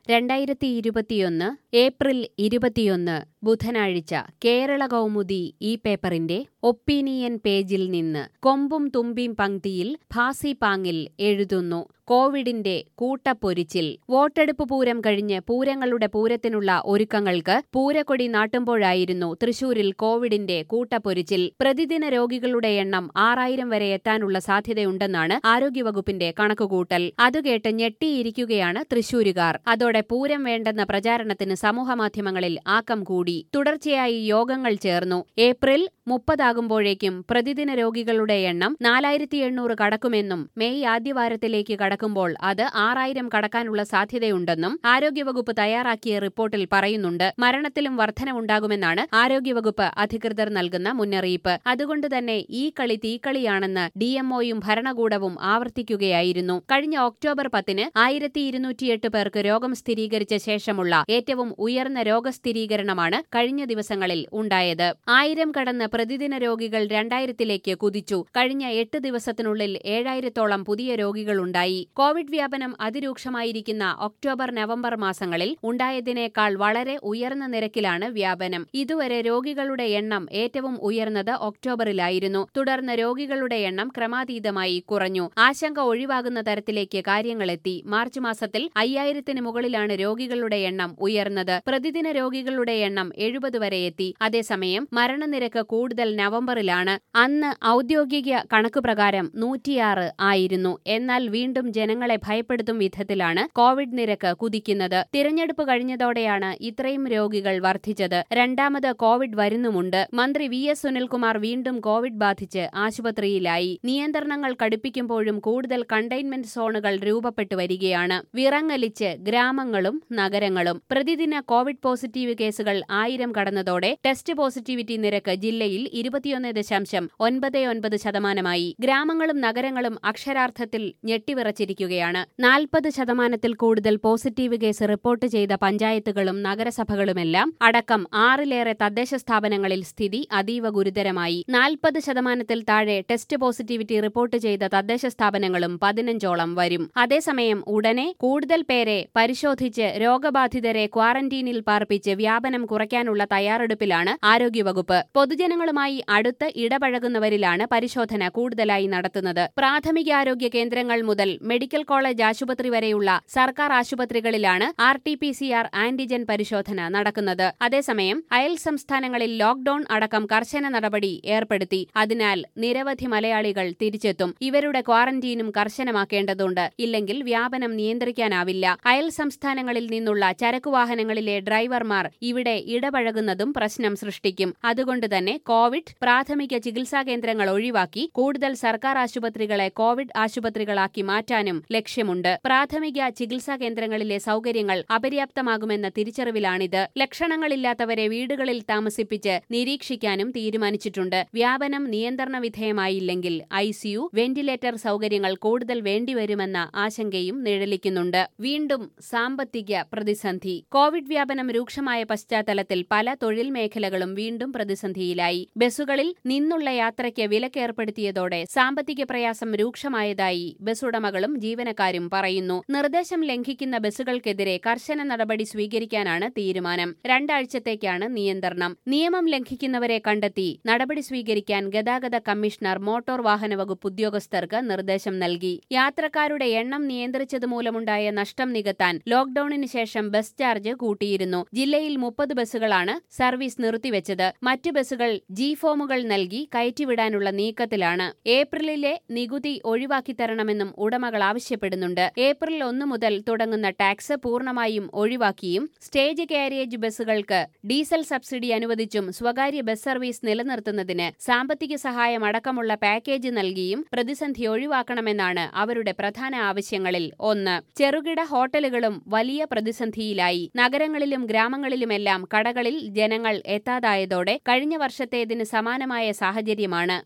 രണ്ടായിരത്തി ഇരുപത്തിയൊന്ന് ഏപ്രിൽ ഇരുപത്തിയൊന്ന് ബുധനാഴ്ച കേരള കൗമുദി ഈ പേപ്പറിന്റെ ഒപ്പീനിയൻ പേജിൽ നിന്ന് കൊമ്പും തുമ്പിം പങ്ക്തിയിൽ ഭാസി പാങ്ങിൽ എഴുതുന്നു കോവിഡിന്റെ കൂട്ടപ്പൊരിച്ചിൽ വോട്ടെടുപ്പ് പൂരം കഴിഞ്ഞ് പൂരങ്ങളുടെ പൂരത്തിനുള്ള ഒരുക്കങ്ങൾക്ക് പൂരക്കൊടി നാട്ടുമ്പോഴായിരുന്നു തൃശൂരിൽ കോവിഡിന്റെ കൂട്ടപ്പൊരിച്ചിൽ പ്രതിദിന രോഗികളുടെ എണ്ണം ആറായിരം വരെ എത്താനുള്ള സാധ്യതയുണ്ടെന്നാണ് ആരോഗ്യവകുപ്പിന്റെ കണക്കുകൂട്ടൽ അതുകേട്ട് ഞെട്ടിയിരിക്കുകയാണ് തൃശൂരുകാർ അതോടെ പൂരം വേണ്ടെന്ന പ്രചാരണത്തിന് സമൂഹമാധ്യമങ്ങളിൽ ആക്കം കൂടി തുടർച്ചയായി യോഗങ്ങൾ ചേർന്നു ഏപ്രിൽ മുപ്പതാകുമ്പോഴേക്കും പ്രതിദിന രോഗികളുടെ എണ്ണം നാലായിരത്തി എണ്ണൂറ് കടക്കുമെന്നും മെയ് ആദ്യവാരത്തിലേക്ക് കടക്കുമ്പോൾ അത് ആറായിരം കടക്കാനുള്ള സാധ്യതയുണ്ടെന്നും ആരോഗ്യവകുപ്പ് തയ്യാറാക്കിയ റിപ്പോർട്ടിൽ പറയുന്നുണ്ട് മരണത്തിലും വർധനവുണ്ടാകുമെന്നാണ് ആരോഗ്യവകുപ്പ് അധികൃതർ നൽകുന്ന മുന്നറിയിപ്പ് അതുകൊണ്ട് തന്നെ ഈ കളി തീക്കളിയാണെന്ന് ഡിഎംഒയും ഭരണകൂടവും ആവർത്തിക്കുകയായിരുന്നു കഴിഞ്ഞ ഒക്ടോബർ പത്തിന് ആയിരത്തി ഇരുന്നൂറ്റിയെട്ട് പേർക്ക് രോഗം സ്ഥിരീകരിച്ച ശേഷമുള്ള ഏറ്റവും ഉയർന്ന രോഗസ്ഥിരീകരണമാണ് കഴിഞ്ഞ ദിവസങ്ങളിൽ ഉണ്ടായത് ആയിരം കടന്ന് പ്രതിദിന രോഗികൾ രണ്ടായിരത്തിലേക്ക് കുതിച്ചു കഴിഞ്ഞ എട്ട് ദിവസത്തിനുള്ളിൽ ഏഴായിരത്തോളം പുതിയ രോഗികളുണ്ടായി കോവിഡ് വ്യാപനം അതിരൂക്ഷമായിരിക്കുന്ന ഒക്ടോബർ നവംബർ മാസങ്ങളിൽ ഉണ്ടായതിനേക്കാൾ വളരെ ഉയർന്ന നിരക്കിലാണ് വ്യാപനം ഇതുവരെ രോഗികളുടെ എണ്ണം ഏറ്റവും ഉയർന്നത് ഒക്ടോബറിലായിരുന്നു തുടർന്ന് രോഗികളുടെ എണ്ണം ക്രമാതീതമായി കുറഞ്ഞു ആശങ്ക ഒഴിവാകുന്ന തരത്തിലേക്ക് കാര്യങ്ങളെത്തി മാർച്ച് മാസത്തിൽ അയ്യായിരത്തിന് മുകളിലാണ് രോഗികളുടെ എണ്ണം ഉയർന്നത് പ്രതിദിന രോഗികളുടെ എണ്ണം എഴുപത് വരെ എത്തി അതേസമയം മരണനിരക്ക് കൂടുതൽ നവംബറിലാണ് അന്ന് ഔദ്യോഗിക കണക്കുപ്രകാരം നൂറ്റിയാറ് ആയിരുന്നു എന്നാൽ വീണ്ടും ജനങ്ങളെ ഭയപ്പെടുത്തും വിധത്തിലാണ് കോവിഡ് നിരക്ക് കുതിക്കുന്നത് തിരഞ്ഞെടുപ്പ് കഴിഞ്ഞതോടെയാണ് ഇത്രയും രോഗികൾ വർദ്ധിച്ചത് രണ്ടാമത് കോവിഡ് വരുന്നുമുണ്ട് മന്ത്രി വി എസ് സുനിൽകുമാർ വീണ്ടും കോവിഡ് ബാധിച്ച് ആശുപത്രിയിലായി നിയന്ത്രണങ്ങൾ കടുപ്പിക്കുമ്പോഴും കൂടുതൽ കണ്ടെയ്ൻമെന്റ് സോണുകൾ രൂപപ്പെട്ടു വരികയാണ് വിറങ്ങലിച്ച് ഗ്രാമങ്ങളും നഗരങ്ങളും പ്രതിദിന കോവിഡ് പോസിറ്റീവ് കേസുകൾ ആയിരം കടന്നതോടെ ടെസ്റ്റ് പോസിറ്റിവിറ്റി നിരക്ക് ജില്ലയിൽ ഇരുപത്തിയൊന്ന് ദശാംശം ഒൻപത് ഒൻപത് ശതമാനമായി ഗ്രാമങ്ങളും നഗരങ്ങളും അക്ഷരാർത്ഥത്തിൽ ഞെട്ടിവിറച്ചിരിക്കുകയാണ് നാൽപ്പത് ശതമാനത്തിൽ കൂടുതൽ പോസിറ്റീവ് കേസ് റിപ്പോർട്ട് ചെയ്ത പഞ്ചായത്തുകളും നഗരസഭകളുമെല്ലാം അടക്കം ആറിലേറെ തദ്ദേശ സ്ഥാപനങ്ങളിൽ സ്ഥിതി അതീവ ഗുരുതരമായി നാൽപ്പത് ശതമാനത്തിൽ താഴെ ടെസ്റ്റ് പോസിറ്റിവിറ്റി റിപ്പോർട്ട് ചെയ്ത തദ്ദേശ സ്ഥാപനങ്ങളും പതിനഞ്ചോളം വരും അതേസമയം ഉടനെ കൂടുതൽ പേരെ പരിശോധിച്ച് രോഗബാധിതരെ ക്വാറന്റീനിൽ പാർപ്പിച്ച് വ്യാപനം കുറയ്ക്കാനുള്ള തയ്യാറെടുപ്പിലാണ് ആരോഗ്യവകുപ്പ് പൊതുജനങ്ങളുമായി അടുത്ത് ഇടപഴകുന്നവരിലാണ് പരിശോധന കൂടുതലായി നടത്തുന്നത് പ്രാഥമികാരോഗ്യ കേന്ദ്രങ്ങൾ മുതൽ മെഡിക്കൽ കോളേജ് ആശുപത്രി വരെയുള്ള സർക്കാർ ആശുപത്രികളിലാണ് R T P C R antigen പരിശോധന നടക്കുന്നത് അതേസമയം അയൽ സംസ്ഥാനങ്ങളിൽ ലോക്ഡൌൺ അടക്കം കർശന നടപടി ഏർപ്പെടുത്തി അതിനാൽ നിരവധി മലയാളികൾ തിരിച്ചെത്തും ഇവരുടെ ക്വാറന്റീനും കർശനമാക്കേണ്ടതുണ്ട് ഇല്ലെങ്കിൽ വ്യാപനം നിയന്ത്രിക്കാനാവില്ല അയൽ സംസ്ഥാനങ്ങളിൽ നിന്നുള്ള ചരക്കുവാഹനങ്ങളിലെ ഡ്രൈവർമാർ ഇവിടെ ഇടപഴകുന്നതും പ്രശ്നം സൃഷ്ടിക്കും അതുകൊണ്ട് തന്നെ കോവിഡ് പ്രാഥമിക ചികിത്സാ കേന്ദ്രങ്ങൾ ഒഴിവാക്കി കൂടുതൽ സർക്കാർ ആശുപത്രികളെ കോവിഡ് ആശുപത്രികളാക്കി മാറ്റാനും ലക്ഷ്യമുണ്ട് പ്രാഥമിക ചികിത്സാ കേന്ദ്രങ്ങളിലെ സൗകര്യങ്ങൾ അപര്യാപ്തമാകുമെന്ന തിരിച്ചറിവിലാണിത് ലക്ഷണങ്ങളില്ലാത്തവരെ വീടുകളിൽ താമസിപ്പിച്ച് നിരീക്ഷിക്കാനും തീരുമാനിച്ചിട്ടുണ്ട് വ്യാപനം നിയന്ത്രണ വിധേയമായില്ലെങ്കിൽ ഐസിയു വെന്റിലേറ്റർ സൗകര്യങ്ങൾ കൂടുതൽ വേണ്ടിവരുമെന്ന ആശങ്കയും നിഴലിക്കുന്നുണ്ട് വീണ്ടും സാമ്പത്തിക പ്രതിസന്ധി കോവിഡ് വ്യാപനം രൂക്ഷമായ പശ്ചാത്തലത്തിൽ പല തൊഴിൽ മേഖലകളും വീണ്ടും പ്രതിസന്ധിയിലായി ബസ്സുകളിൽ നിന്നുള്ള യാത്രയ്ക്ക് വിലക്കേർപ്പെടുത്തിയതോടെ സാമ്പത്തിക പ്രയാസം രൂക്ഷമായതായി ബസ്സുടമകളും ജീവനക്കാരും പറയുന്നു നിർദ്ദേശം ലംഘിക്കുന്ന ബസ്സുകൾക്കെതിരെ കർശന നടപടി സ്വീകരിക്കാനാണ് തീരുമാനം രണ്ടാഴ്ചത്തേക്കാണ് നിയന്ത്രണം നിയമം ലംഘിക്കുന്നവരെ കണ്ടെത്തി നടപടി സ്വീകരിക്കാൻ ഗതാഗത കമ്മീഷണർ മോട്ടോർ വാഹന വകുപ്പ് ഉദ്യോഗസ്ഥർക്ക് നിർദ്ദേശം നൽകി യാത്രക്കാരുടെ എണ്ണം നിയന്ത്രിച്ചതുമൂലമുണ്ടായ നഷ്ടം നികത്താൻ ലോക്ഡൌണിന് ശേഷം ബസ് ചാർജ് കൂട്ടിയിരുന്നു ജില്ലയിൽ മുപ്പത് ബസ്സുകളാണ് സർവീസ് നിർത്തിവെച്ചത് മറ്റു ബസ്സുകൾ ജി ഫോമുകൾ നൽകി കയറ്റിവിടാനുള്ള നീക്കത്തിലാണ് ഏപ്രിലിലെ നികുതി ഒഴിവാക്കി തരണമെന്നും ഉടമകൾ ആവശ്യപ്പെടുന്നുണ്ട് ഏപ്രിൽ ഒന്ന് മുതൽ തുടങ്ങുന്ന ടാക്സ് പൂർണ്ണമായും ഒഴിവാക്കിയും സ്റ്റേജ് കാരിയേജ് ബസ്സുകൾക്ക് ഡീസൽ സബ്സിഡി അനുവദിച്ചും സ്വകാര്യ ബസ് സർവീസ് നിലനിർത്തുന്നതിന് സാമ്പത്തിക സഹായം അടക്കമുള്ള പാക്കേജ് നൽകിയും പ്രതിസന്ധി ഒഴിവാക്കണമെന്നാണ് അവരുടെ പ്രധാന ആവശ്യങ്ങളിൽ ഒന്ന് ചെറുകിട ഹോട്ടലുകളും വലിയ പ്രതിസന്ധിയിലായി നഗരങ്ങളിലും ഗ്രാമങ്ങളിലുമെല്ലാം കടകളിൽ ജനങ്ങൾ എത്താതായതോടെ കഴിഞ്ഞ വർഷത്തേതിന് സമാനമായ സാഹചര്യമാണ്